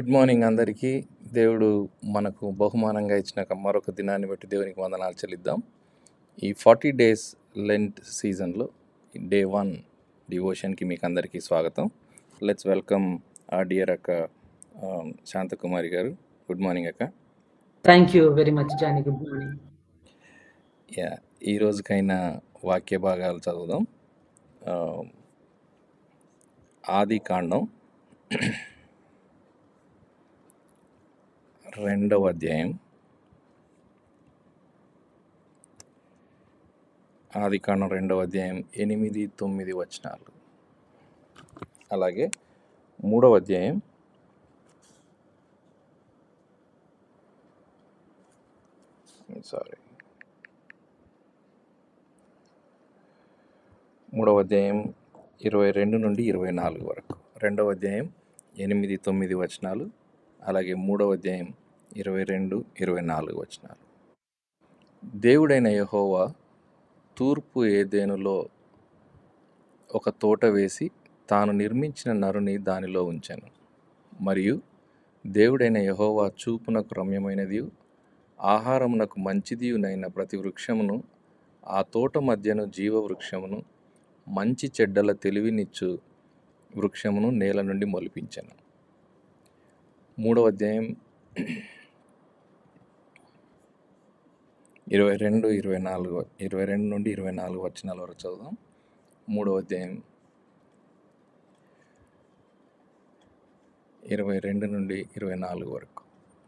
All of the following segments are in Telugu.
గుడ్ మార్నింగ్ అందరికీ దేవుడు మనకు బహుమానంగా ఇచ్చిన ఒక మరొక దినాన్ని బట్టి దేవునికి వందనాలు చెల్లిద్దాం ఈ ఫార్టీ డేస్ లెంట్ సీజన్లో డే వన్ డివోషన్కి మీకు అందరికీ స్వాగతం లెట్స్ వెల్కమ్ ఆ డియర్ అక్క ఆ, శాంతకుమారి గారు గుడ్ మార్నింగ్ అక్క thank you very much Johnny good morning yeah ఈ రోజుకైనా వాక్య భాగాలు చదువుదాం ఆ, ఆది కాండం రెండవ అధ్యాయం ఆది కాండం రెండవ అధ్యాయం ఎనిమిది తొమ్మిది వచనాలు అలాగే మూడవ అధ్యాయం సారీ మూడవ అధ్యాయం ఇరవై రెండు నుండి ఇరవై నాలుగు వరకు రెండవ అధ్యాయం ఎనిమిది తొమ్మిది వచనాలు అలాగే మూడవ అధ్యాయం ఇరవై రెండు ఇరవై నాలుగు వచనాలు దేవుడైన యెహోవా తూర్పు ఏదేనులో ఒక తోట వేసి తాను నిర్మించిన నరుని దానిలో ఉంచాను మరియు దేవుడైన యెహోవా చూపునకు రమ్యమైనది ఆహారమునకు మంచిదియునైన ప్రతి వృక్షమును ఆ తోట మధ్యను జీవ వృక్షమును మంచి చెడ్డల తెలివినిచ్చు వృక్షమును నేల నుండి మొలిపించాను మూడవ అధ్యాయం ఇరవై రెండు ఇరవై నాలుగు ఇరవై రెండు నుండి ఇరవై నాలుగు వచనాల వరకు చదువుదాం మూడవ అధ్యాయం ఇరవై రెండు నుండి ఇరవై నాలుగు వరకు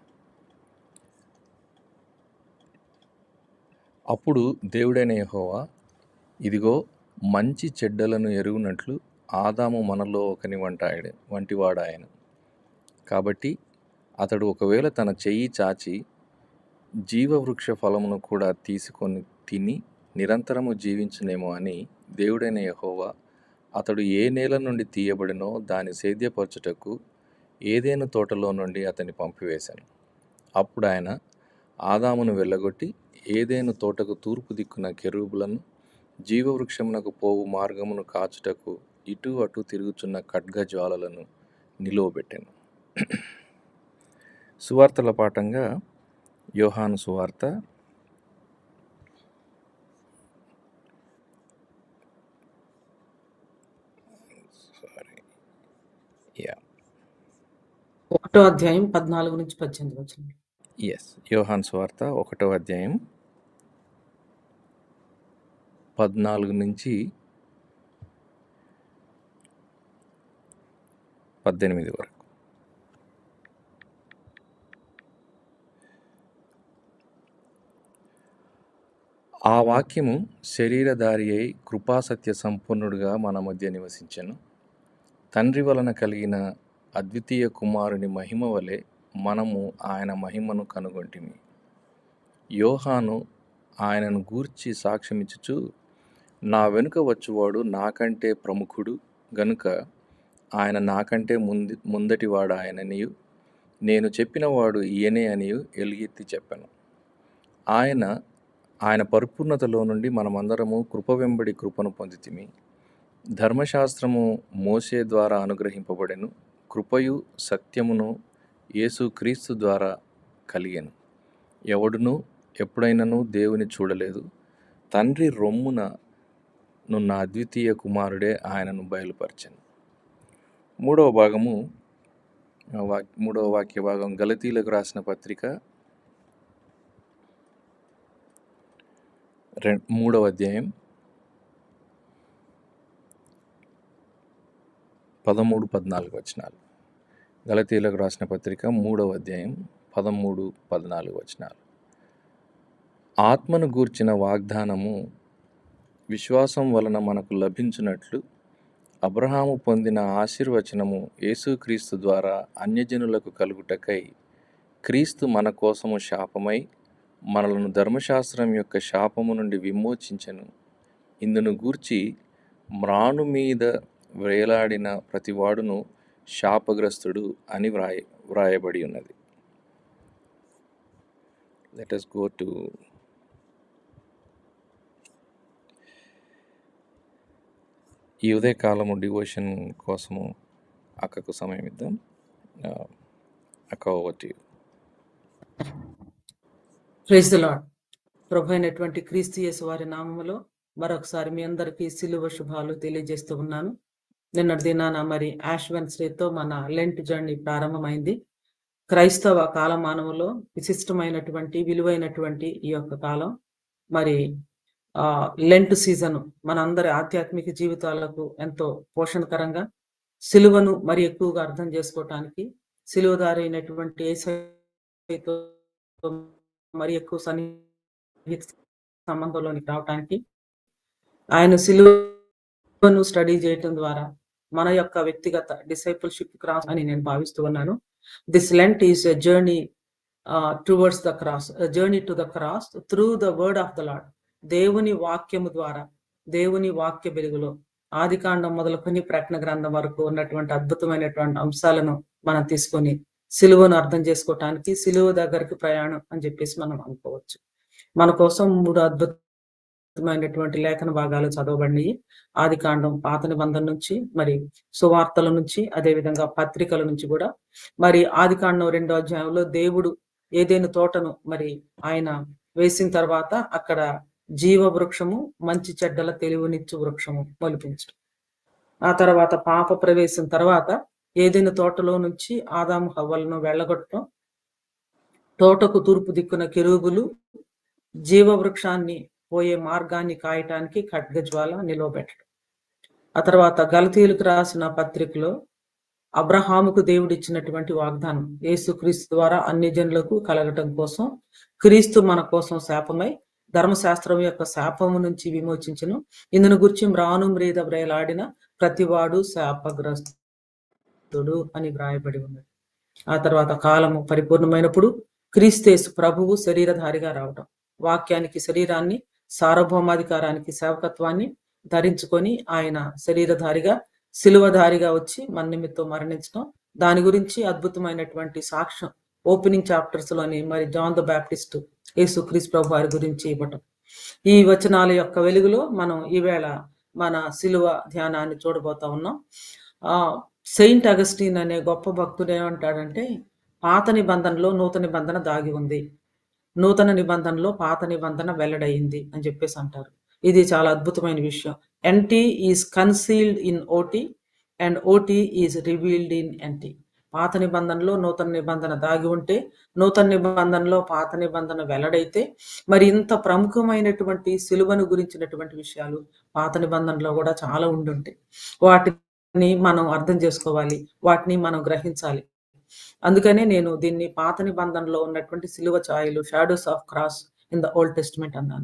అప్పుడు దేవుడైన యెహోవా ఇదిగో మంచి చెడ్డలను ఎరుగునట్లు ఆదాము మనలో ఒకని వంటాయడు వంటివాడాయను కాబట్టి అతడు ఒకవేళ తన చెయ్యి చాచి జీవవృక్ష ఫలమును కూడా తీసుకొని తిని నిరంతరము జీవించునేమో అని దేవుడైన యెహోవా అతడు ఏ నేల నుండి తీయబడినో దాని సేద్యపరచుటకు ఏదేను తోటలో నుండి అతన్ని పంపివేశాను అప్పుడు ఆయన ఆదామును వెళ్ళగొట్టి ఏదేను తోటకు తూర్పు దిక్కున కెరూబులను జీవవృక్షమునకు పోవు మార్గమును కాచుటకు ఇటు అటు తిరుగుచున్న ఖడ్గ జ్వాలలను నిలువబెట్టాను సువార్తల పాఠంగా యోహాను సువార్త సారీ యా ఒకటో అధ్యాయం పద్నాలుగు నుంచి పద్దెనిమిది వచ్చింది ఎస్ యోహాన్ సువార్త ఒకటో అధ్యాయం పద్నాలుగు నుంచి పద్దెనిమిది వరకు ఆ వాక్యము శరీరధారి అయి కృపాసత్య సంపూర్ణుడుగా మన మధ్య నివసించెను తండ్రి వలన కలిగిన అద్వితీయ కుమారుని మహిమ వలె మనము ఆయన మహిమను కనుగొంటిమి యోహాను ఆయనను గూర్చి సాక్ష్యమిచ్చుచు నా వెనుక వచ్చువాడు నాకంటే ప్రముఖుడు గనుక ఆయన నాకంటే ముందు ముందటివాడు ఆయననియు నేను చెప్పినవాడు ఈయనే అనియు ఎలుగెత్తి చెప్పాను ఆయన ఆయన పరిపూర్ణతలో నుండి మనమందరము కృప వెంబడి కృపను పొందితిమి ధర్మశాస్త్రము మోసే ద్వారా అనుగ్రహింపబడెను కృపయు సత్యమును యేసు క్రీస్తు ద్వారా కలిగెను ఎవడును ఎప్పుడైనను దేవుని చూడలేదు తండ్రి రొమ్మున నున్న అద్వితీయ కుమారుడే ఆయనను బయలుపరచెను మూడవ భాగము ఆ వాక్ మూడవ వాక్య భాగం గలతీలకు రాసిన పత్రిక రె మూడవ అధ్యాయం పదమూడు పద్నాలుగు వచనాలు గలతీలకు రాసిన పత్రిక మూడవ అధ్యాయం పదమూడు పద్నాలుగు వచనాలు ఆత్మను గూర్చిన వాగ్దానము విశ్వాసం వలన మనకు లభించినట్లు అబ్రహాము పొందిన ఆశీర్వచనము యేసుక్రీస్తు ద్వారా అన్యజనులకు కలుగుటకై క్రీస్తు మన కోసము శాపమై మనలను ధర్మశాస్త్రం యొక్క శాపము నుండి విమోచించెను ఇందును గూర్చి మ్రాను మీద వేలాడిన ప్రతివాడును శాపగ్రస్తుడు అని వ్రాయ వ్రాయబడి ఉన్నది లెట్ us గో టు ఈ ఉదయకాలము డివోషన్ కోసము అక్కకు సమయం ఇద్దాం ఆ, అక్క over to you. Praise the Lord ప్రభు అయినటువంటి క్రీస్తు యేసు వారి నామములో మరొకసారి మీ అందరికీ సిలువ శుభాలు తెలియజేస్తూ ఉన్నాను నిన్నటి దినాన మరి యాష్ వెన్స్డేతో మన లెంట్ జర్నీ ప్రారంభమైంది క్రైస్తవ కాలమానములో విశిష్టమైనటువంటి విలువైనటువంటి ఈ యొక్క కాలం మరి ఆ లెంట్ సీజన్ మనందరి ఆధ్యాత్మిక జీవితాలకు ఎంతో పోషణకరంగా సిలువను మరి ఎక్కువగా అర్థం చేసుకోవటానికి సిలువదారి అయినటువంటి యేసయ్యతో మరి ఎక్కువ సన్నిహిత సంబంధంలోనికి రావటానికి ఆయన సిలువను స్టడీ చేయటం ద్వారా మన యొక్క వ్యక్తిగత డిసైపుల్షిప్ క్రాస్ అని నేను భావిస్తూ ఉన్నాను this Lent is a journey towards the cross journey to the cross through the word of the Lord దేవుని వాక్యము ద్వారా దేవుని వాక్య వెలుగులో ఆదికాండం మొదలుకొని ప్రకటన గ్రంథం వరకు ఉన్నటువంటి అద్భుతమైనటువంటి అంశాలను మనం తీసుకొని సిలువను అర్థం చేసుకోవటానికి సిలువ దగ్గరికి ప్రయాణం అని చెప్పేసి మనం అనుకోవచ్చు మన కోసం మూడు అద్భుతమైనటువంటి లేఖన భాగాలు చదవబడినాయి ఆది కాండం పాత నిబంధన నుంచి మరి సువార్తల నుంచి అదే విధంగా పత్రికల నుంచి కూడా మరి ఆది కాండం రెండో అధ్యాయంలో దేవుడు ఏదైనా తోటను మరి ఆయన వేసిన తర్వాత అక్కడ జీవ వృక్షము మంచి చెడ్డల తెలివినిచ్చు వృక్షము మొలిపించడం ఆ తర్వాత పాప ప్రవేశం తర్వాత ఏదైనా తోటలో నుంచి ఆదాము హవ్వలను వెళ్ళగొట్టడం తోటకు తూర్పు దిక్కున కెరూబులు జీవ వృక్షాన్ని పోయే మార్గాన్ని కాయటానికి ఖడ్గజ్వాల నిలవబెట్టడం ఆ తర్వాత గలతీయులకు రాసిన పత్రికలో అబ్రహాముకు దేవుడు ఇచ్చినటువంటి వాగ్దానం యేసుక్రీస్తు ద్వారా అన్ని జనులకు కలగటం కోసం క్రీస్తు మన కోసం శాపమై ధర్మశాస్త్రం యొక్క శాపము నుంచి విమోచించను ఇందును గురించి మ్రాను మ్రీద వ్రేలాడిన ప్రతివాడు శాపగ్రస్తుడు అని వ్రాయబడి ఉన్నది ఆ తర్వాత కాలము పరిపూర్ణమైనప్పుడు క్రీస్తేసు ప్రభువు శరీరధారిగా రావటం వాక్యానికి శరీరాన్ని సార్వభౌమాధికారానికి సేవకత్వాన్ని ధరించుకొని ఆయన శరీరధారిగా శిలువధారిగా వచ్చి మన నిమిత్తం మరణించడం దాని గురించి అద్భుతమైనటువంటి సాక్ష్యం ఓపెనింగ్ చాప్టర్స్ లోని మరి జాన్ ద బ్యాప్టిస్ట్ యేసు క్రీస్ ప్రభు వారి గురించి ఇవ్వటం ఈ వచనాల యొక్క వెలుగులో మనం ఈవేళ మన శిలువ ధ్యానాన్ని చూడబోతా ఉన్నాం ఆ సెయింట్ అగస్టిన్ అనే గొప్ప భక్తుడు ఏమంటాడంటే పాత నిబంధనలో నూతన నిబంధన దాగి ఉంది నూతన నిబంధనలో పాత నిబంధన వెల్లడైంది అని చెప్పేసి అంటారు ఇది చాలా అద్భుతమైన విషయం NT is concealed in OT and OT is revealed in NT పాత నిబంధనలో నూతన నిబంధన దాగి ఉంటే నూతన నిబంధనలో పాత నిబంధన వెల్లడైతే మరి ఇంత ప్రముఖమైనటువంటి సిలువను గురించినటువంటి విషయాలు పాత నిబంధనలో కూడా చాలా ఉండుంటాయి వాటిని మనం అర్థం చేసుకోవాలి వాటిని మనం గ్రహించాలి అందుకనే నేను దీన్ని పాత నిబంధనలో ఉన్నటువంటి సిలువ ఛాయలు shadows of cross in the Old Testament అన్నాను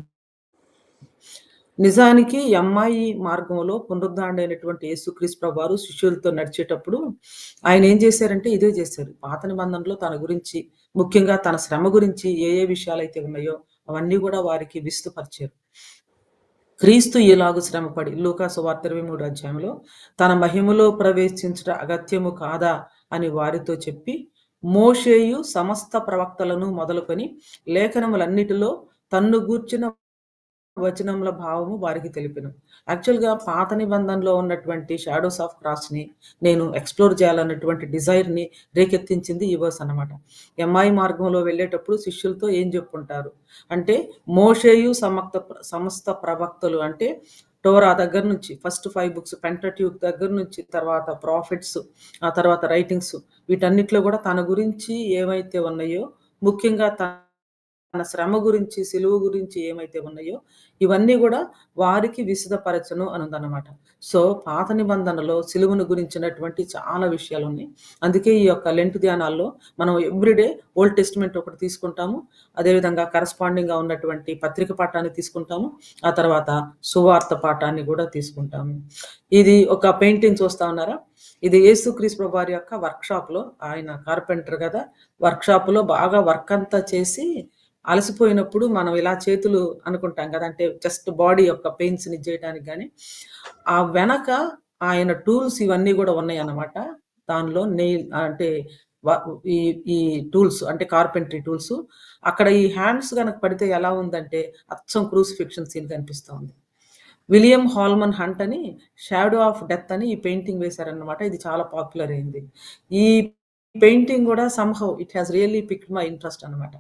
నిజానికి ఈ అమ్మాయి మార్గంలో పునరుద్ధరణైనటువంటి యేసుక్రీస్తు ప్రభువారు శిష్యులతో నడిచేటప్పుడు ఆయన ఏం చేశారంటే ఇదే చేశారు పాత నిబంధనలో తన గురించి ముఖ్యంగా తన శ్రమ గురించి ఏ ఏ విషయాలు అయితే ఉన్నాయో అవన్నీ కూడా వారికి విస్తుపరిచారు క్రీస్తు ఇలాగు శ్రమపడి లూకాసు వార్త ఇరవై మూడు అధ్యాయంలో తన మహిమలో ప్రవేశించట అగత్యము కాదా అని వారితో చెప్పి మోషేయు సమస్త ప్రవక్తలను మొదలుకొని లేఖనములన్నిటిలో తన్ను గూర్చిన వచనముల భావము వారికి తెలిపిన యాక్చువల్గా పాత నిబంధనలో ఉన్నటువంటి షాడోస్ ఆఫ్ క్రాస్ ని నేను ఎక్స్ప్లోర్ చేయాలన్నటువంటి డిజైర్ ని రేకెత్తించింది ఈ వర్స్ అనమాట ఎంఐ మార్గంలో వెళ్ళేటప్పుడు శిష్యులతో ఏం చెప్పుకుంటారు అంటే మోషేయు సమక్త సమస్త ప్రవక్తలు అంటే టోరా దగ్గర నుంచి ఫస్ట్ ఫైవ్ బుక్స్ పెంటట్యూక్ దగ్గర నుంచి తర్వాత ప్రాఫిట్స్ ఆ తర్వాత రైటింగ్స్ వీటన్నిటిలో కూడా తన గురించి ఏమైతే ఉన్నాయో ముఖ్యంగా తన శ్రమ గురించి సిలువ గురించి ఏమైతే ఉన్నాయో ఇవన్నీ కూడా వారికి విశదపరచను అని ఉందన్నమాట సో పాత నిబంధనలో సిలువను గురించినటువంటి చాలా విషయాలు ఉన్నాయి అందుకే ఈ యొక్క లెంట్ ధ్యానాల్లో మనం ఎవ్రీడే ఓల్డ్ టెస్ట్మెంట్ ఒకటి తీసుకుంటాము అదేవిధంగా కరస్పాండింగ్ గా ఉన్నటువంటి పత్రిక పాఠాన్ని తీసుకుంటాము ఆ తర్వాత సువార్త పాఠాన్ని కూడా తీసుకుంటాము ఇది ఒక పెయింటింగ్ చూస్తా ఉన్నారా ఇది యేసుక్రీస్తు ప్రభు వారి యొక్క వర్క్ షాప్ లో ఆయన కార్పెంటర్ కదా వర్క్ షాప్ లో బాగా వర్క్ అంతా చేసి అలసిపోయినప్పుడు మనం ఇలా చేతులు అనుకుంటాం కదా అంటే జస్ట్ బాడీ యొక్క పెయిన్స్ ని చేయడానికి కానీ ఆ వెనక ఆయన టూల్స్ ఇవన్నీ కూడా ఉన్నాయి అన్నమాట దానిలో నెయిల్ అంటే వ- ఈ ఈ టూల్స్ అంటే కార్పెంటరీ టూల్స్ అక్కడ ఈ హ్యాండ్స్ కనుక పడితే ఎలా ఉందంటే అచ్చం క్రూసిఫిక్షన్ సీన్ కనిపిస్తూ ఉంది విలియం హాల్మన్ హంట్ అని షాడో ఆఫ్ డెత్ అని ఈ పెయింటింగ్ వేశారన్నమాట ఇది చాలా పాపులర్ అయింది ఈ పెయింటింగ్ కూడా somehow it has really picked my interest అనమాట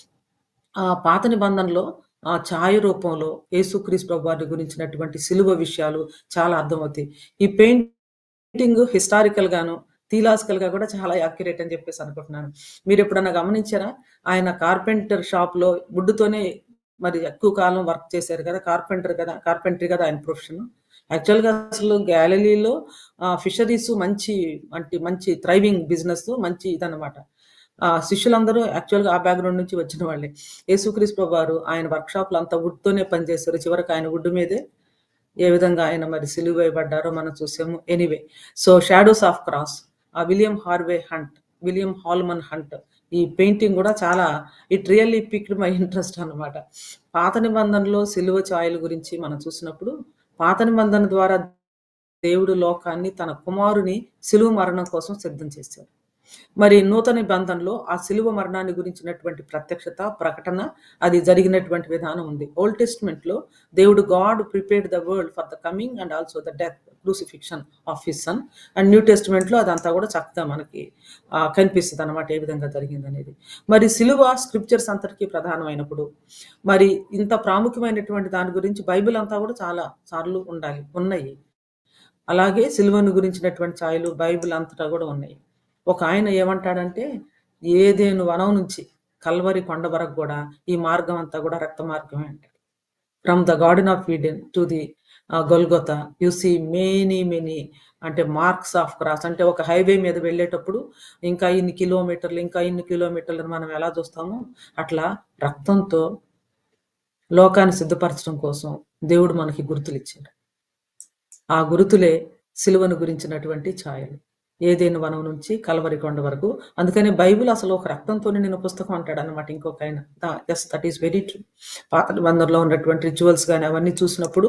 ఆ పాత నిబంధనలో ఆ ఛాయ రూపంలో యేసుక్రీస్తు ప్రభు వారి గురించినటువంటి సిలువ విషయాలు చాలా అర్థమవుతాయి ఈ పెయింటింగ్ హిస్టారికల్ గాను థియలాజికల్ గా కూడా చాలా యాక్యురేట్ అని చెప్పేసి అనుకుంటున్నాను మీరు ఎప్పుడన్నా గమనించారా ఆయన కార్పెంటర్ షాప్ లో వుడ్తోనే మరి ఎక్కువ కాలం వర్క్ చేశారు కదా కార్పెంటర్ కదా కార్పెంటరీ కదా ఆయన ప్రొఫెషన్ యాక్చువల్ గా అసలు గ్యాలలీలో ఫిషరీస్ మంచి అంటే మంచి థ్రైవింగ్ బిజినెస్ మంచి ఇదన్నమాట ఆ శిష్యులందరూ యాక్చువల్ గా ఆ బ్యాక్గ్రౌండ్ నుంచి వచ్చిన వాళ్ళే యేసుక్రీస్తు ప్రభు వారు ఆయన వర్క్ షాప్ లో అంతా వుడ్ తోనే పనిచేశారు చివరికి ఆయన వుడ్ మీదే ఏ విధంగా ఆయన మరి సిలువ వేయబడ్డారో మనం చూసాము anyway so shadows of cross ah William Harvey Hunt William Holman Hunt ఈ పెయింటింగ్ కూడా చాలా it really picked my interest అన్నమాట పాత నిబంధనలో సిలువ ఛాయల గురించి మనం చూసినప్పుడు పాత నిబంధన ద్వారా దేవుడు లోకాన్ని తన కుమారుని సిలువ మరణం కోసం సిద్ధం చేశారు మరి నూతన నిబంధనలో ఆ సిలువ మరణాన్ని గురించినటువంటి ప్రత్యక్షత ప్రకటన అది జరిగినటువంటి విధానం ఉంది ఓల్డ్ టెస్ట్మెంట్ లో దేవుడు God prepared the world for the coming and also the death crucifixion of his son and New Testament లో అదంతా కూడా చక్కగా మనకి ఆ, కనిపిస్తుంది అనమాట ఏ విధంగా జరిగింది అనేది మరి సిలువ స్క్రిప్చర్స్ అంతటికీ ప్రధానమైనప్పుడు మరి ఇంత ప్రాముఖ్యమైనటువంటి దాని గురించి బైబిల్ అంతా కూడా చాలా సార్లు ఉండాలి ఉన్నాయి అలాగే సిలువను గురించినటువంటి ఛాయలు బైబిల్ అంతటా కూడా ఉన్నాయి ఒక ఆయన ఏమంటాడంటే ఏదేను వనం నుంచి కల్వరి కొండ వరకు కూడా ఈ మార్గం అంతా కూడా రక్త మార్గమే అంటాడు from the garden of Eden to the Golgotha you see many many అంటే మార్క్స్ ఆఫ్ క్రాస్ అంటే ఒక హైవే మీద వెళ్ళేటప్పుడు ఇంకా ఇన్ని కిలోమీటర్లు ఇంకా ఇన్ని కిలోమీటర్లు మనం ఎలా చూస్తామో అట్లా రక్తంతో లోకాన్ని సిద్ధపరచడం కోసం దేవుడు మనకి గుర్తులు ఇచ్చాడు ఆ గురుతులే సిలువను గురించినటువంటి ఛాయలు ఏదేను వనం నుంచి కలవరి కొండ వరకు అందుకని బైబిల్ అసలు ఒక రక్తంతో నిన్న పుస్తకం అంటాడు అనమాట ఇంకొక ఆయన yes that is very true పాత నిబంధనలో ఉన్నటువంటి రిచువల్స్ కానీ అవన్నీ చూసినప్పుడు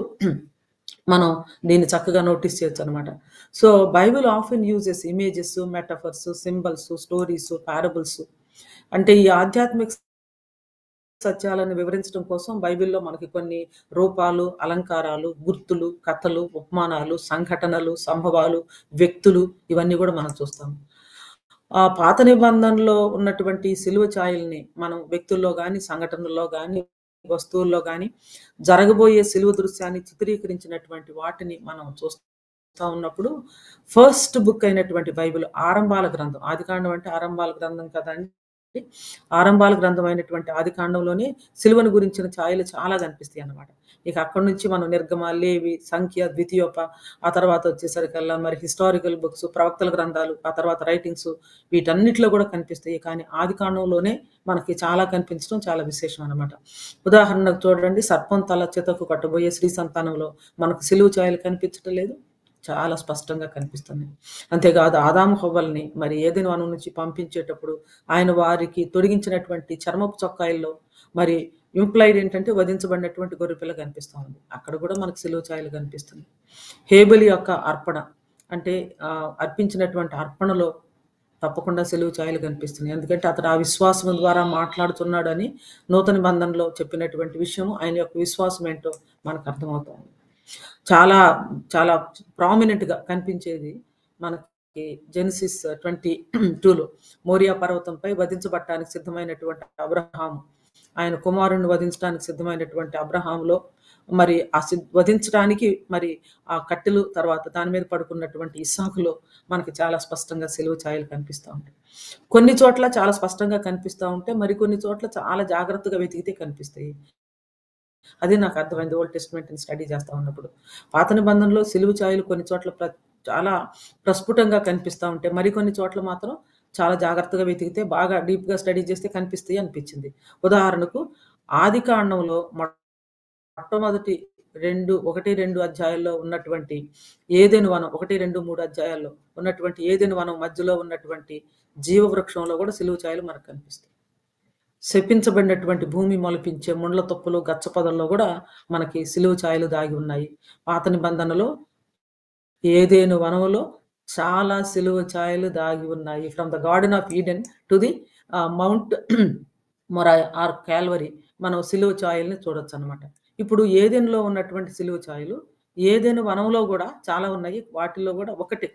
మనం దీన్ని చక్కగా నోటీస్ చేయొచ్చు అనమాట so Bible often uses images metaphors symbols stories parables అంటే ఈ ఆధ్యాత్మిక సత్యాలను వివరించడం కోసం బైబిల్లో మనకి కొన్ని రూపాలు అలంకారాలు గుర్తులు కథలు ఉపమానాలు సంఘటనలు సంభవాలు వ్యక్తులు ఇవన్నీ కూడా మనం చూస్తాం ఆ పాత నిబంధనలో ఉన్నటువంటి సిలువ ఛాయల్ని మనం వ్యక్తుల్లో కానీ సంఘటనల్లో కానీ వస్తువుల్లో కానీ జరగబోయే సిలువ దృశ్యాన్ని చిత్రీకరించినటువంటి వాటిని మనం చూస్తూ ఉన్నప్పుడు ఫస్ట్ బుక్ అయినటువంటి బైబిల్ ఆరంభాల గ్రంథం ఆదికాండం అంటే ఆరంభాల గ్రంథం కదండి ఆరంభాల గ్రంథం అయినటువంటి ఆది కాండంలోనే సిలువను గురించిన ఛాయలు చాలా కనిపిస్తాయి అన్నమాట ఇక అక్కడి నుంచి మనం నిర్గమ లేవి సంఖ్య ద్వితీయోప ఆ తర్వాత వచ్చేసరికల్లా మరి హిస్టారికల్ బుక్స్ ప్రవక్తల గ్రంథాలు ఆ తర్వాత రైటింగ్స్ వీటన్నిటిలో కూడా కనిపిస్తాయి కానీ ఆది కాండంలోనే మనకి చాలా కనిపించడం చాలా విశేషం అన్నమాట ఉదాహరణకు చూడండి సర్పం తల చేతకు కట్టబోయే శ్రీ సంతానంలో మనకు సిలువ ఛాయలు కనిపించడం లేదు చాలా స్పష్టంగా కనిపిస్తుంది అంతేకాదు ఆదాము హవ్వల్ని మరి ఏదైనా వనం నుంచి పంపించేటప్పుడు ఆయన వారికి తొడిగించినటువంటి చర్మపు చొక్కాయిల్లో మరి ఇంప్లైడ్ ఏంటంటే వధించబడినటువంటి గొర్రెపిల్ల కనిపిస్తూ ఉంది అక్కడ కూడా మనకు సిలువ ఛాయలు కనిపిస్తుంది హేబెలి యొక్క అర్పణ అంటే ఆ, అర్పించినటువంటి అర్పణలో తప్పకుండా సెలువు ఛాయలు కనిపిస్తున్నాయి ఎందుకంటే అతడు ఆ విశ్వాసం ద్వారా మాట్లాడుతున్నాడు అని నూతన బంధంలో చెప్పినటువంటి విషయం ఆయన యొక్క విశ్వాసం ఏంటో మనకు అర్థమవుతుంది చాలా చాలా ప్రామినెంట్ గా కనిపించేది మనకి జెనిసిస్ ట్వంటీ టూలో మోరియా పర్వతంపై వధించబట్టానికి సిద్ధమైనటువంటి అబ్రహాము ఆయన కుమారుణ్ణి వధించడానికి సిద్ధమైనటువంటి అబ్రహాంలో మరి ఆ సిద్- వధించడానికి మరి ఆ కట్టెలు తర్వాత దాని మీద పడుకున్నటువంటి ఇసాకులో మనకి చాలా స్పష్టంగా సెలువు ఛాయలు కనిపిస్తూ ఉంటాయి కొన్ని చోట్ల చాలా స్పష్టంగా కనిపిస్తూ ఉంటే మరి కొన్ని చోట్ల చాలా జాగ్రత్తగా వెతికితే కనిపిస్తాయి అది నాకు అర్థమైంది ఓల్డ్ టెస్ట్మెంట్ స్టడీ చేస్తా ఉన్నప్పుడు పాత నిబంధనలో సిలువు ఛాయలు కొన్ని చోట్ల ప్ర- చాలా ప్రస్ఫుటంగా కనిపిస్తూ ఉంటే మరికొన్ని చోట్ల మాత్రం చాలా జాగ్రత్తగా వెతికితే బాగా డీప్ గా స్టడీ చేస్తే కనిపిస్తాయి అనిపించింది ఉదాహరణకు ఆది కాండంలో మొట్టమొదటి రెండు ఒకటి రెండు అధ్యాయాల్లో ఉన్నటువంటి ఏదెను వనం ఒకటి రెండు మూడు అధ్యాయాల్లో ఉన్నటువంటి ఏదెను వనం మధ్యలో ఉన్నటువంటి జీవవృక్షంలో కూడా సిలువు ఛాయలు మనకు కనిపిస్తాయి శపించబడినటువంటి భూమి మొలిపించే ముండ్ల తొప్పులు గచ్చపదల్లో కూడా మనకి సిలువు ఛాయలు దాగి ఉన్నాయి పాత నిబంధనలో ఏదేను వనములో చాలా సిలువ ఛాయలు దాగి ఉన్నాయి from the garden of Eden to the Mount Moriah or Calvary మనం సిలువ ఛాయల్ని చూడొచ్చు అనమాట ఇప్పుడు ఏదెన్లో ఉన్నటువంటి సిలువ ఛాయలు ఏదెను వనంలో కూడా చాలా ఉన్నాయి వాటిల్లో కూడా ఒకటి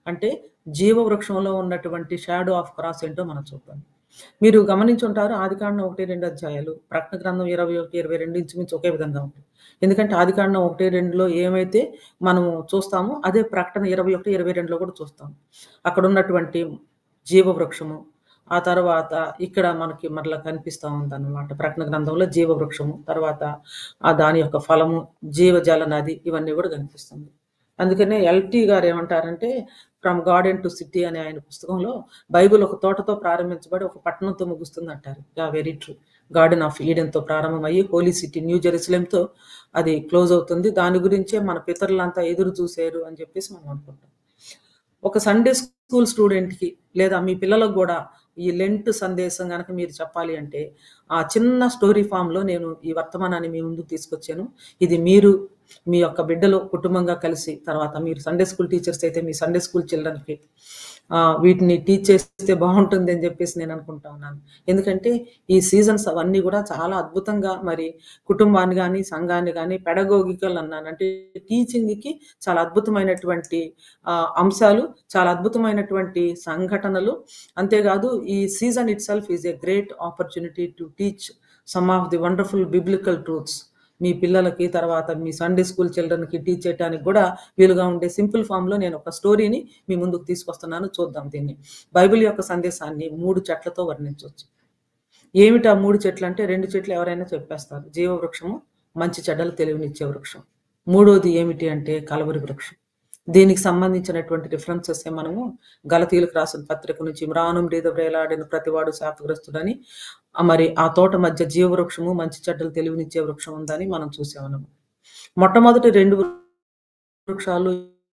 అంటే జీవవృక్షంలో ఉన్నటువంటి షాడో ఆఫ్ క్రాస్ ఏంటో మనం చూద్దాం మీరు గమనించుంటారు ఆదికాండం ఒకటి రెండు అధ్యాయాలు ప్రకటన గ్రంథం ఇరవై ఒకటి ఇరవై రెండు ఇంచుమించు ఒకే విధంగా ఉంటుంది ఎందుకంటే ఆదికాండం ఒకటి రెండులో ఏమైతే మనము చూస్తామో అదే ప్రకటన ఇరవై ఒకటి ఇరవై రెండులో కూడా చూస్తాం అక్కడ ఉన్నటువంటి జీవవృక్షము ఆ తర్వాత ఇక్కడ మనకి మరలా కనిపిస్తూ ఉందన్నమాట ప్రకటన గ్రంథంలో జీవవృక్షము తర్వాత ఆ దాని యొక్క ఫలము జీవజల నది ఇవన్నీ కూడా కనిపిస్తుంది అందుకనే ఎల్టీ గారు ఏమంటారంటే ఫ్రమ్ గార్డెన్ టు సిటీ అనే ఆయన పుస్తకంలో బైబిల్ ఒక తోటతో ప్రారంభించబడి ఒక పట్టణంతో ముగుస్తుంది అంటారు yeah very true garden of ఈడెన్తో ప్రారంభమయ్యి హోలీ సిటీ న్యూ జెరూసలేంతో అది క్లోజ్ అవుతుంది దాని గురించే మన పితరులంతా ఎదురు చూశారు అని చెప్పేసి మనం అనుకుంటాం ఒక సండే స్కూల్ స్టూడెంట్కి లేదా మీ పిల్లలకు కూడా ఈ లెంట్ సందేశం కనుక మీరు చెప్పాలి అంటే ఆ చిన్న స్టోరీ ఫామ్లో నేను ఈ వర్తమానాన్ని మీ ముందుకు తీసుకొచ్చాను ఇది మీరు మీ యొక్క బిడ్డలు కుటుంబంగా కలిసి తర్వాత మీరు సండే స్కూల్ టీచర్స్ అయితే మీ సండే స్కూల్ చిల్డ్రన్కి వీటిని టీచ్ చేస్తే బాగుంటుంది అని చెప్పేసి నేను అనుకుంటా ఉన్నాను ఎందుకంటే ఈ సీజన్స్ అవన్నీ కూడా చాలా అద్భుతంగా మరి కుటుంబాన్ని కానీ సంఘాన్ని కానీ పెడగోగికల్ అన్నాను అంటే టీచింగ్కి చాలా అద్భుతమైనటువంటి ఆ, అంశాలు చాలా అద్భుతమైనటువంటి సంఘటనలు అంతేకాదు ఈ season itself is a great opportunity to teach some of the wonderful biblical truths మీ పిల్లలకి తర్వాత మీ సండే స్కూల్ చిల్డ్రన్కి టీచ్ చేయడానికి కూడా వీలుగా ఉండే సింపుల్ ఫామ్లో నేను ఒక స్టోరీని మీ ముందుకు తీసుకొస్తున్నాను చూద్దాం దీన్ని బైబిల్ యొక్క సందేశాన్ని మూడు చెట్లతో వర్ణించవచ్చు ఏమిటి ఆ మూడు చెట్లు అంటే రెండు చెట్లు ఎవరైనా చెప్పేస్తారు జీవవృక్షము మంచి చెడ్డలు తెలివినిచ్చే వృక్షం మూడోది ఏమిటి అంటే కలవరి వృక్షం దీనికి సంబంధించినటువంటి రిఫరెన్సెస్ మనము గలతీలకు రాసిన పత్రిక నుంచి మ్రాను మీద వ్రేలాడిన ప్రతివాడు శాపగ్రస్తుడని ఆ మరి ఆ తోట మధ్య జీవవృక్షము మంచి చెడ్డలు తెలివినిచ్చే వృక్షం ఉందని మనం చూసామన్నమాట మొట్టమొదటి రెండు వృక్షాలు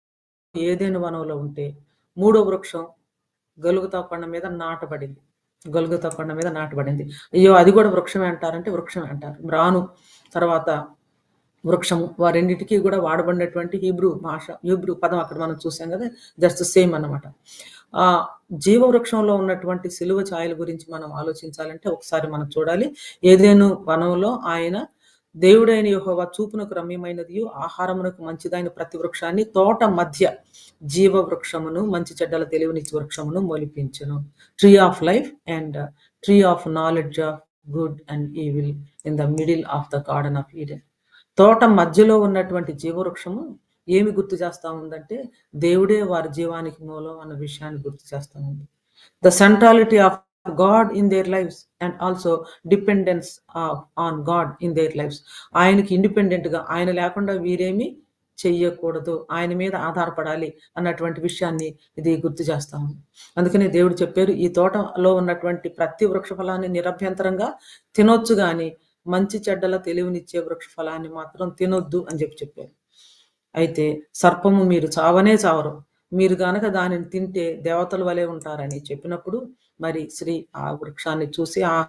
ఏదైనా వనంలో ఉంటే మూడో వృక్షం గలుగుతా కొండ మీద నాటబడింది గలుగుతా కొండ మీద నాటబడింది అయ్యో అది కూడా వృక్షమే అంటారంటే వృక్షమే అంటారు రాను తర్వాత వృక్షము వారెన్నిటికీ కూడా వాడబడినటువంటి హీబ్రూ భాష హీబ్రూ పదం అక్కడ మనం చూసాం కదా జస్ట్ సేమ్ అన్నమాట ఆ జీవవృక్షంలో ఉన్నటువంటి సిలువ ఛాయల గురించి మనం ఆలోచించాలంటే ఒకసారి మనం చూడాలి ఏదేను వనంలో ఆయన దేవుడైన యెహోవా చూపునకు రమ్యమైనది ఆహారమునకు మంచిదైన ప్రతి వృక్షాన్ని తోట మధ్య జీవ వృక్షమును మంచి చెడ్డల తెలివినిచ్చి వృక్షమును మొలిపించును tree of life and tree of knowledge of good and evil in the middle of the garden of Eden తోట మధ్యలో ఉన్నటువంటి జీవవృక్షము ఏమి గుర్తు చేస్తా ఉందంటే దేవుడే వారి జీవానికి మూలం అన్న విషయాన్ని గుర్తు చేస్తా ఉంది the centrality of God in their lives and also dependence on God in their lives ఆయనకి ఇండిపెండెంట్ గా ఆయన లేకుండా వీరేమి చెయ్యకూడదు ఆయన మీద ఆధారపడాలి అన్నటువంటి విషయాన్ని ఇది గుర్తు చేస్తా ఉంది అందుకని దేవుడు చెప్పారు ఈ తోటలో ఉన్నటువంటి ప్రతి వృక్ష ఫలాన్ని నిరభ్యంతరంగా తినొచ్చు గాని మంచి చెడ్డల తెలివినిచ్చే వృక్ష ఫలాన్ని మాత్రం తినొద్దు అని చెప్పి చెప్పారు అయితే సర్పము మీరు చావనే చావరు మీరు గనక దానిని తింటే దేవతల వలె ఉంటారని చెప్పినప్పుడు మరి శ్రీ ఆ వృక్షాన్ని చూసి ఆ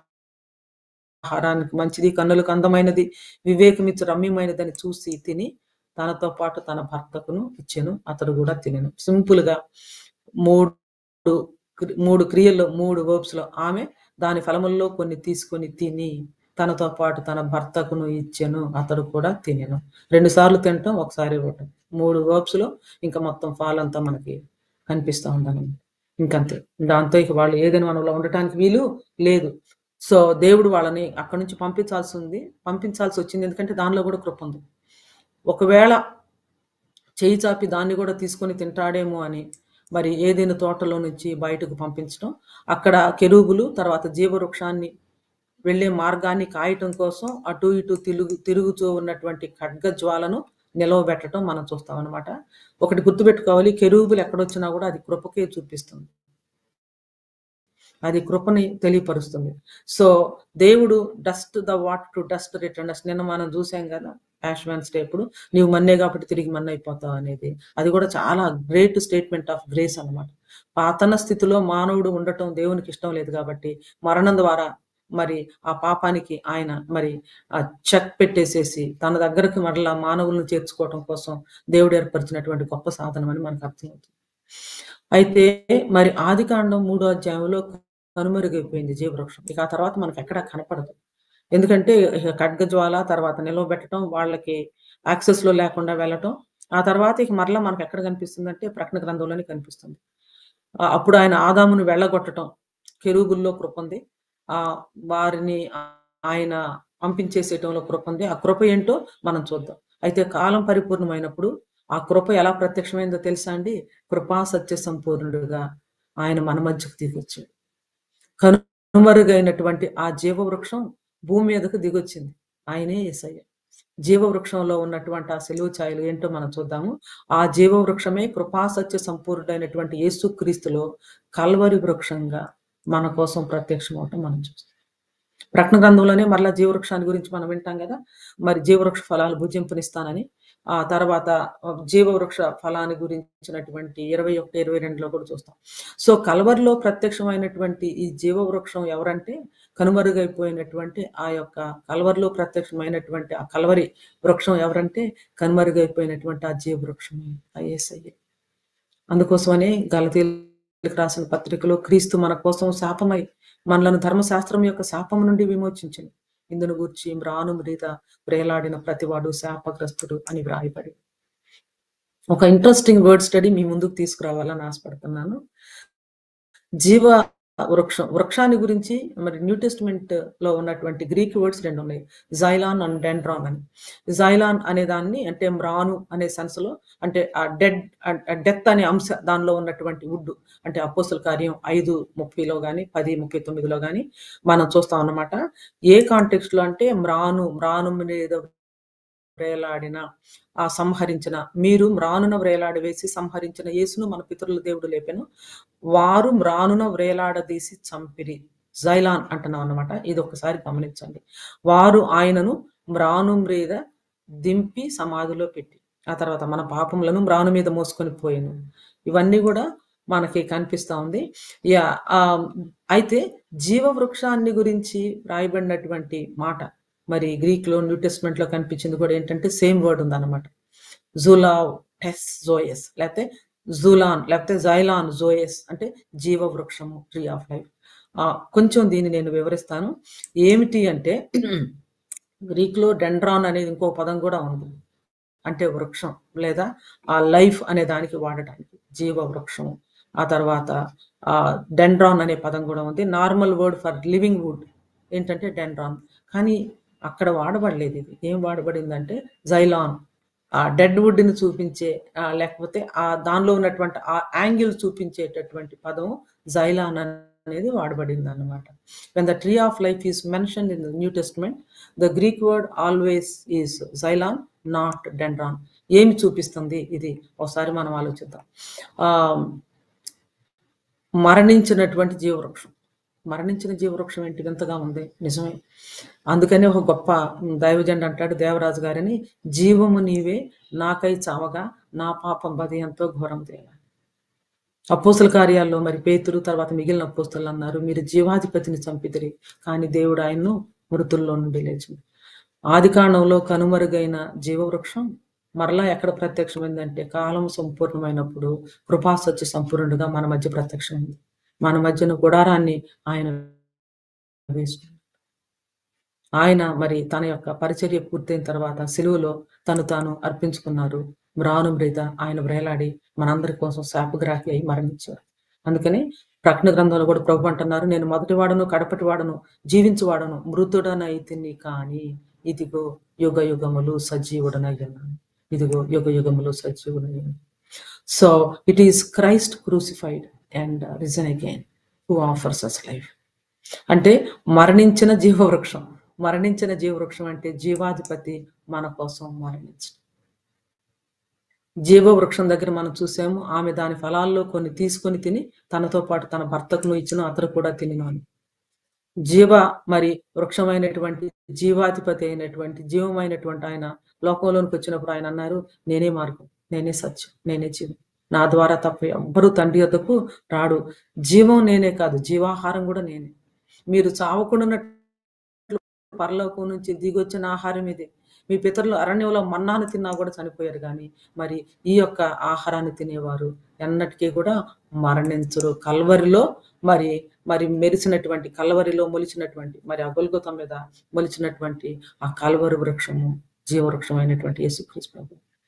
ఆహారానికి మంచిది కన్నులకు అందమైనది వివేకమిచ్చు రమ్యమైనదని చూసి తిని తనతో పాటు తన భర్తకును ఇచ్చెను అతడు కూడా తినెను సింపుల్ గా మూడు క్రి- మూడు క్రియల్లో మూడు వర్బ్స్ లో ఆమె దాని ఫలముల్లో కొన్ని తీసుకొని తిని తనతో పాటు తన భర్తకును ఇచ్చెను అతడు కూడా తినెను రెండు సార్లు తినటం ఒకసారి ఇవ్వటం మూడు వర్బ్స్ లో ఇంకా మొత్తం ఫాల్ అంతా మనకి కనిపిస్తా ఉందని ఇంకంతే దాంతో ఇక వాళ్ళు ఏదైనా మనలో ఉండటానికి వీలు లేదు సో దేవుడు వాళ్ళని అక్కడి నుంచి పంపించాల్సి ఉంది పంపించాల్సి వచ్చింది ఎందుకంటే దానిలో కూడా కృప ఉంది ఒకవేళ చేయి చాపి దాన్ని కూడా తీసుకొని తింటాడేమో అని మరి ఏదైనా తోటలో నుంచి బయటకు పంపించడం అక్కడ కెరూబులు తర్వాత జీవవృక్షాన్ని వెళ్ళే మార్గాన్ని కాయటం కోసం అటు ఇటు తిరుగు తిరుగుతూ ఉన్నటువంటి ఖడ్గ జ్వాలను నిలవబెట్టడం మనం చూస్తాం అనమాట ఒకటి గుర్తుపెట్టుకోవాలి కెరూబులు ఎక్కడొచ్చినా కూడా అది కృపకే చూపిస్తుంది అది కృపని తెలియపరుస్తుంది సో దేవుడు dust thou art to dust return dust నిన్న మనం చూసాం కదా యాష్ డే ఇప్పుడు నీవు మన్నే కాబట్టి తిరిగి మన్న అయిపోతావు అనేది అది కూడా చాలా గ్రేట్ స్టేట్మెంట్ ఆఫ్ గ్రేస్ అన్నమాట పాతన స్థితిలో మానవుడు ఉండటం దేవునికి ఇష్టం లేదు కాబట్టి మరణం ద్వారా మరి ఆ పాపానికి ఆయన మరి ఆ చెక్ పెట్టేసేసి తన దగ్గరకు మరలా మానవులను చేర్చుకోవటం కోసం దేవుడు ఏర్పరిచినటువంటి గొప్ప సాధనం అని మనకు అర్థమవుతుంది అయితే మరి ఆది కాండం మూడో అధ్యాయంలో కనుమరుగైపోయింది జీవవృక్షం ఇక ఆ తర్వాత మనకు ఎక్కడ కనపడదు ఎందుకంటే ఇక ఖడ్గజ్వాల తర్వాత నిలవబెట్టడం వాళ్ళకి యాక్సెస్ లో లేకుండా వెళ్ళటం ఆ తర్వాత ఇక మరలా మనకు ఎక్కడ కనిపిస్తుందంటే ప్రకటన గ్రంథంలోనే కనిపిస్తుంది ఆ, అప్పుడు ఆయన ఆదామును వెళ్ళగొట్టడం కెరూబుల్లో కృప ఉంది ఆ వారిని ఆ- ఆయన పంపించేసేయటంలో కృప ఉంది ఆ కృప ఏంటో మనం చూద్దాం అయితే కాలం పరిపూర్ణమైనప్పుడు ఆ కృప ఎలా ప్రత్యక్షమైందో తెలుసా అండి కృపా సత్య సంపూర్ణుడుగా ఆయన మన మధ్యకు దిగొచ్చాడు కనుమరుగైనటువంటి ఆ జీవవృక్షం భూమి మీదకు దిగొచ్చింది ఆయనే యేసయ్య జీవవృక్షంలో ఉన్నటువంటి ఆ సెలువు ఛాయలు ఏంటో మనం చూద్దాము ఆ జీవవృక్షమే కృపా సత్య సంపూర్ణుడైనటువంటి యేసుక్రీస్తులో కల్వరి వృక్షంగా మన కోసం ప్రత్యక్షమవటం మనం చూస్తాం ప్రకటన గ్రంథంలోనే మరలా జీవవృక్షాన్ని గురించి మనం వింటాం కదా మరి జీవవృక్ష ఫలాలు భుజింపునిస్తానని ఆ తర్వాత జీవవృక్ష ఫలాన్ని గురించినటువంటి ఇరవై ఒకటి ఇరవై రెండులో కూడా చూస్తాం సో కలవరిలో ప్రత్యక్షమైనటువంటి ఈ జీవవృక్షం ఎవరంటే కనుమరుగైపోయినటువంటి ఆ యొక్క కలవరిలో ప్రత్యక్షమైనటువంటి ఆ కలవరి వృక్షం ఎవరంటే కనుమరుగైపోయినటువంటి ఆ జీవవృక్షమే ఐఎస్ఐ అందుకోసమనే గలతీలకు రాసిన పత్రికలో క్రీస్తు మన కోసం శాపమై మనలను ధర్మశాస్త్రం యొక్క శాపం నుండి విమోచించింది ఇందును గూర్చి మ్రాను మీద ప్రేలాడిన ప్రతివాడు శాపగ్రస్తుడు అని వ్రాయబడి ఒక ఇంట్రెస్టింగ్ వర్డ్ స్టడీ మీ ముందుకు తీసుకురావాలని ఆశపడుతున్నాను జీవ వృక్షం వృక్షాన్ని గురించి మరి న్యూ టెస్ట్మెంట్ లో ఉన్నటువంటి గ్రీక్ వర్డ్స్ రెండు ఉన్నాయి జైలాన్ అండ్ డెండ్రాన్ అని జైలాన్ అనే దాన్ని అంటే మ్రాను అనే సెన్స్ లో అంటే ఆ డెడ్ డెత్ అనే అంశ దానిలో ఉన్నటువంటి వుడ్ అంటే అపోసల కార్యం ఐదు ముప్పైలో కానీ పది ముప్పై తొమ్మిదిలో కానీ మనం చూస్తాం అన్నమాట ఏ కాంటెక్స్ట్ లో అంటే మ్రాను మ్రాను మీద వ్రేలాడిన ఆ సంహరించిన మీరు మ్రానున వ్రేలాడ వేసి సంహరించిన యేసును మన పితరుల దేవుడు లేపెను వారు మ్రానున వ్రేలాడదీసి చంపిరి జైలాన్ అంటున్నాం అన్నమాట ఇది ఒకసారి గమనించండి వారు ఆయనను మ్రాను మీద దింపి సమాధిలో పెట్టి ఆ తర్వాత మన పాపములను మ్రాను మీద మోసుకొని పోయాను ఇవన్నీ కూడా మనకి కనిపిస్తా ఉంది యా ఆ, అయితే జీవ వృక్షాన్ని గురించి రాయబడినటువంటి మాట మరి గ్రీక్ లో న్యూ టెస్ట్మెంట్ లో కనిపించింది కూడా ఏంటంటే సేమ్ వర్డ్ ఉందన్నమాట జులా టెస్ జోయస్ లేకపోతే జులాన్ లేకపోతే జైలాన్ జోయస్ అంటే జీవ వృక్షము ట్రీ ఆఫ్ లైఫ్ కొంచెం దీన్ని నేను వివరిస్తాను ఏమిటి అంటే గ్రీక్ లో డెండ్రాన్ అనేది ఇంకో పదం కూడా ఉంది అంటే వృక్షం లేదా ఆ లైఫ్ అనే దానికి వాడటానికి జీవ వృక్షం ఆ తర్వాత ఆ డెండ్రాన్ అనే పదం కూడా ఉంది normal word for living wood ఏంటంటే డెండ్రాన్ కానీ అక్కడ వాడబడలేదు ఇది ఏం వాడబడిందంటే జైలాన్ ఆ డెడ్ వుడ్ ని చూపించే ఆ, లేకపోతే ఆ దానిలో ఉన్నటువంటి ఆ యాంగిల్ చూపించేటటువంటి పదం జైలాన్ అనేది వాడబడింది అనమాట when the tree of life is mention in the New Testament the Greek word always is xylon not dendron ఏమి చూపిస్తుంది ఇది ఒకసారి మనం ఆలోచిద్దాం ఆ మరణించినటువంటి జీవవృక్షం మరణించిన జీవవృక్షం ఏంటి వింతగా ఉంది నిజమే అందుకని ఒక గొప్ప దైవజండ అంటాడు దేవరాజు గారిని జీవము నీవే నాకై చావగా నా పాపం బది ఎంతో ఘోరం తేల అపోస్తుల కార్యాల్లో మరి పేతురు తర్వాత మిగిలిన అపోస్తులు అన్నారు మీరు జీవాధిపతిని చంపిదిరి కానీ దేవుడు ఆయన్ను మృతుల్లో నుండి లేచింది ఆది కాండంలో కనుమరుగైన జీవవృక్షం మరలా ఎక్కడ ప్రత్యక్షమైందంటే కాలం సంపూర్ణమైనప్పుడు కృపాసత్య సంపూర్ణుడుగా మన మధ్య ప్రత్యక్షమైంది మన మధ్యన గుడారాన్ని ఆయన వేసుకున్నాడు ఆయన మరి తన యొక్క పరిచర్య పూర్తయిన తర్వాత సిలువలో తను తాను అర్పించుకున్నారు మ్రాను మ్రీత ఆయన వ్రేలాడి మనందరి కోసం శాపగ్రాహి అయి మరణించారు అందుకని ప్రకటన గ్రంథంలో కూడా ప్రభు అంటున్నారు నేను మొదటి వాడను కడపటి వాడను జీవించువాడను మృతుడనైతిని కానీ ఇదిగో యుగ యుగములు సజీవుడనయ్యన్నాను ఇదిగో యుగ యుగములు సజీవుడయ్యాను so it is Christ crucified and risen again who offers us life అంటే మరణించిన జీవవృక్షం మరణించిన జీవవృక్షం అంటే జీవాధిపతి మన కోసం మరణించడం జీవవృక్షం దగ్గర మనం చూసాము ఆమె దాని ఫలాల్లో కొన్ని తీసుకొని తిని తనతో పాటు తన భర్తకును ఇచ్చిన అతను కూడా తినిను అని జీవ మరి వృక్షమైనటువంటి జీవాధిపతి అయినటువంటి జీవమైనటువంటి ఆయన లోకంలోనికి వచ్చినప్పుడు ఆయన అన్నారు నేనే మార్గం నేనే సత్యం నేనే జీవం నా ద్వారా తప్ప ఎవ్వరూ తండ్రి వద్దకు రాడు జీవం నేనే కాదు జీవాహారం కూడా నేనే మీరు చావకుండా పరలోకం నుంచి దిగొచ్చిన ఆహారం ఇది మీ పితరులు అరణ్యంలో మన్నాను తిన్నా కూడా చనిపోయారు కానీ మరి ఈ యొక్క ఆహారాన్ని తినేవారు ఎన్నటికీ కూడా మరణించరు కల్వరిలో మరి మరి మెరిసినటువంటి కల్వరిలో మొలిచినటువంటి మరి అగొల్గొత మీద మొలిచినటువంటి ఆ కల్వరి వృక్షము జీవవృక్షమైనటువంటి యేసుక్రీస్తు ప్రభు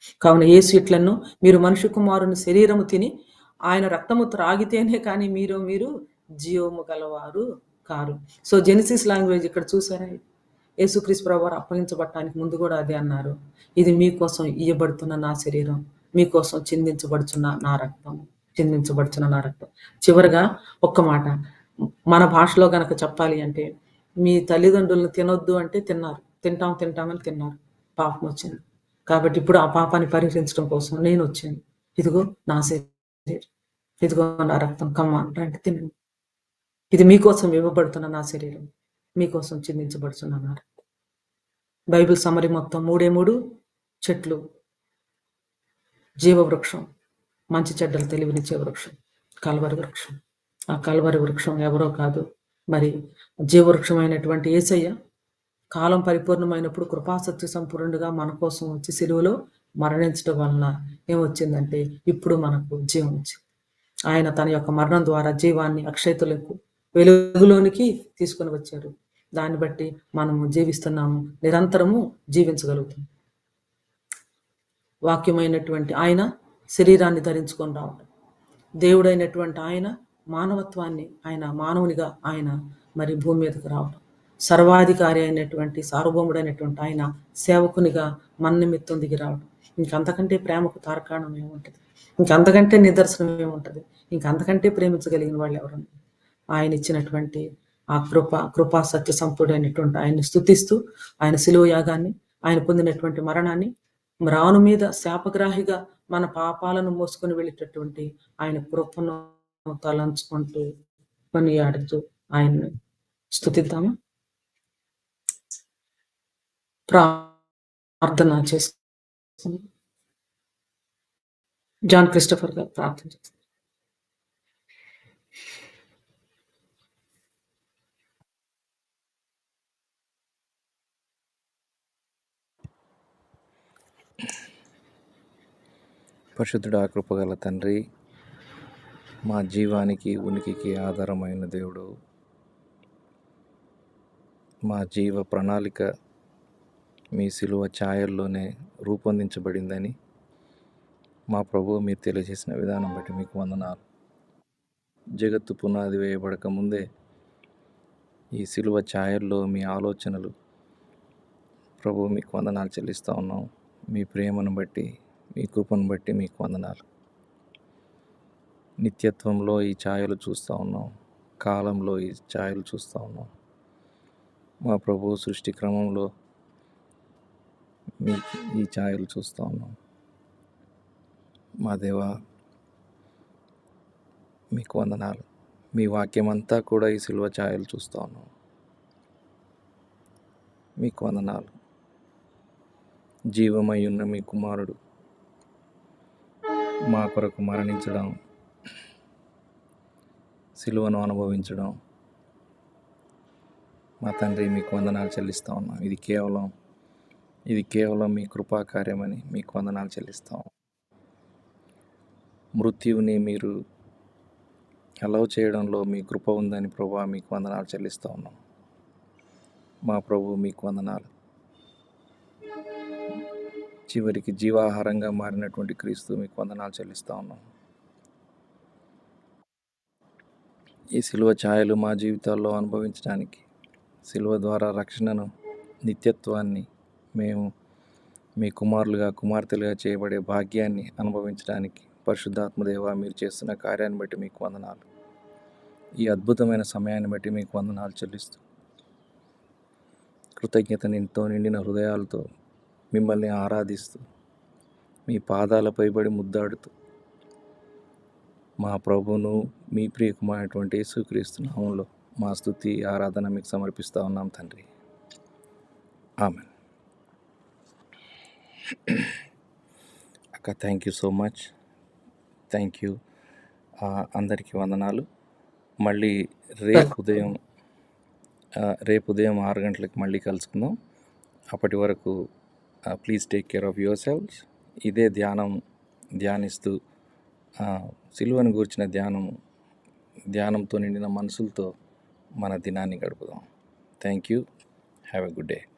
కావున యేసు ఇట్లను మీరు మనుష్య కుమారుని శరీరము తిని ఆయన రక్తము త్రాగితేనే కానీ మీరు మీరు జీవము గలవారు కారు సో జెనిసిస్ లాంగ్వేజ్ ఇక్కడ చూసారా యేసుక్రీస్తు ప్రభు వారు అప్పగించబడటానికి ముందు కూడా అదే అన్నారు ఇది మీకోసం ఇయ్యబడుతున్న నా శరీరం మీకోసం చిందించబడుచున్న నా రక్తం చిందించబడుచున్న నా రక్తం చివరిగా ఒక్క మాట మన భాషలో గనక చెప్పాలి అంటే మీ తల్లిదండ్రులను తినొద్దు అంటే తిన్నారు తింటాం తింటామని తిన్నారు పాపం వచ్చింది కాబట్టి ఇప్పుడు ఆ పాపాన్ని పరిహరించడం కోసం నేను వచ్చాను ఇదిగో నా శరీరం ఇదిగో నా రక్తం కమ్మ అంటే తినండి ఇది మీకోసం ఇవ్వబడుతున్న నా శరీరం మీకోసం చిందించబడుతున్న నా రక్తం బైబిల్ సమరి మొత్తం మూడే మూడు చెట్లు జీవవృక్షం మంచి చెడ్డలు తెలివినిచ్చే వృక్షం కల్వరి వృక్షం ఆ కల్వరి వృక్షం ఎవరో కాదు మరి జీవవృక్షమైనటువంటి ఏసయ్య కాలం పరిపూర్ణమైనప్పుడు కృపాసత్య సంపూర్ణుడిగా మన కోసం వచ్చి సిలువలో మరణించడం వలన ఏమొచ్చిందంటే ఇప్పుడు మనకు జీవం వచ్చింది ఆయన తన యొక్క మరణం ద్వారా జీవాన్ని అక్షయతులకు వెలుగులోనికి తీసుకొని వచ్చారు దాన్ని బట్టి మనము జీవిస్తున్నాము నిరంతరము జీవించగలుగుతాం వాక్యమైనటువంటి ఆయన శరీరాన్ని ధరించుకొని రావడం దేవుడైనటువంటి ఆయన మానవత్వాన్ని ఆయన మానవునిగా ఆయన మరి భూమి మీదకి రావడం సర్వాధికారి అయినటువంటి సార్వభౌముడైనటువంటి ఆయన సేవకునిగా మన నిమిత్తం దిగి రావడం ఇంకంతకంటే ప్రేమకు తారకాణం ఏముంటుంది ఇంకంతకంటే నిదర్శనం ఏముంటుంది ఇంకంతకంటే ప్రేమించగలిగిన వాళ్ళు ఎవరున్నారు ఆయన ఇచ్చినటువంటి ఆ కృప కృపా సత్య సంపూడైనటువంటి ఆయన్ని స్థుతిస్తూ ఆయన శిలువ యాగాన్ని ఆయన పొందినటువంటి మరణాన్ని మ్రాను మీద శాపగ్రాహిగా మన పాపాలను మోసుకొని వెళ్ళేటటువంటి ఆయన కృపను తలంచుకుంటూ కొనియాడుతూ ఆయన్ని స్థుతిద్దామా ప్రార్థన చేస్తాం జాన్ క్రిస్టఫర్ గారు ప్రార్థన చేస్తారు పరిశుద్ధుడా కృపగల తండ్రి మా జీవానికి ఉనికికి ఆధారమైన దేవుడు మా జీవ ప్రణాళిక మీ సిలువ ఛాయల్లోనే రూపొందించబడిందని మా ప్రభు మీరు తెలియజేసిన విధానం బట్టి మీకు వందనాలు జగత్తు పునాది వేయబడక ముందే ఈ సిలువ ఛాయల్లో మీ ఆలోచనలు ప్రభు మీకు వందనాలు చెల్లిస్తూ ఉన్నాం మీ ప్రేమను బట్టి మీ కృపను బట్టి మీకు వందనాలు నిత్యత్వంలో ఈ ఛాయలు చూస్తూ ఉన్నాం కాలంలో ఈ ఛాయలు చూస్తూ ఉన్నాం మా ప్రభు సృష్టి క్రమంలో మీ ఈ ఛాయలు చూస్తూ ఉన్నాం మా దేవ మీకు వందనాలు మీ వాక్యం అంతా కూడా ఈ సిల్వ ఛాయలు చూస్తూ ఉన్నాం మీకు వందనాలు జీవమై ఉన్న మీ కుమారుడు మా కొరకు మరణించడం సిలువను అనుభవించడం మా తండ్రి మీకు వందనాలు చెల్లిస్తూ ఉన్నాం ఇది కేవలం ఇది కేవలం మీ కృపా కార్యమని మీకు వందనాలు చెల్లిస్తాం మృత్యువుని మీరు అలవ్ చేయడంలో మీ కృప ఉందని ప్రభా మీకు వందనాలు చెల్లిస్తూ ఉన్నాం మా ప్రభు మీకు వందనాలు చివరికి జీవాహారంగా మారినటువంటి క్రీస్తు మీకు వందనాలు చెల్లిస్తూ ఉన్నాం ఈ సిలువ ఛాయలు మా జీవితాల్లో అనుభవించడానికి సిలువ ద్వారా రక్షణను నిత్యత్వాన్ని మేము మీ కుమారులుగా కుమార్తెలుగా చేయబడే భాగ్యాన్ని అనుభవించడానికి పరిశుద్ధాత్మదేవ మీరు చేస్తున్న కార్యాన్ని బట్టి మీకు వందనాలు ఈ అద్భుతమైన సమయాన్ని బట్టి మీకు వందనాలు చెల్లిస్తూ కృతజ్ఞత నింతో నిండిన హృదయాలతో మిమ్మల్ని ఆరాధిస్తూ మీ పాదాలపై పడి ముద్దాడుతూ మా ప్రభువును మీ ప్రియకుమైనటువంటి యేసుక్రీస్తు నామంలో మా స్థుతి ఆరాధన మీకు సమర్పిస్తూ ఉన్నాం తండ్రి ఆమె అక్క thank you so much thank you అందరికీ వందనాలు మళ్ళీ రేపు ఉదయం ఆ, రేపు ఉదయం ఆరు గంటలకు మళ్ళీ కలుసుకుందాం అప్పటి వరకు please take care of your selves ఇదే ధ్యానం ధ్యానిస్తూ ఆ, సిలువను గూర్చిన ధ్యానం ధ్యానంతో నిండిన మనసులతో మన దినాన్ని గడుపుదాం thank you have a good day